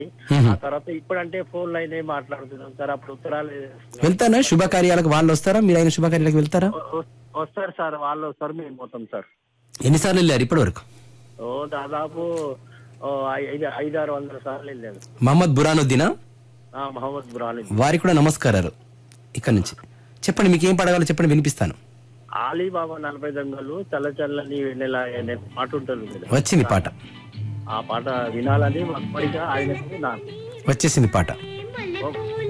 ఆ తర్వాత ఇప్పుడంటే ఫోన్ లైన్ మాట్లాడుతున్నాం సార్ అప్పుడు ఉత్తరాలు వెళ్తానా శుభకార్యాలకు వాళ్ళు వస్తారా మీరు ఆయన శుభకార్యాలకు వెళ్తారా వ- వ- వస్తారు సార్ వాళ్ళు వస్తారు మేము పోతాం సార్ ఎన్నిసార్లు వెళ్ళారు ఇప్పటి వరకు ఓ దాదాపు ఓ ఐ- ఐదు ఐదు ఆరు వందల సార్లు వెళ్ళాను మహమ్మద్ బురానుద్దీనా ఆ, మహమ్మద్ బురాలి వారికి కూడా నమస్కారాలు ఇక్కడ నుంచి చెప్పండి మీకు ఏం పడగాలో చెప్పండి వినిపిస్తాను ఆలీబాబా నలభై దొంగలు చల్ల చల్లని వెన్నెల అనే పాట ఉంటుంది కదా. వచ్చింది పాట ఆ పాట వినాలని అప్పటిగా ఆయనకు నాకు వచ్చేసింది పాట ఓ-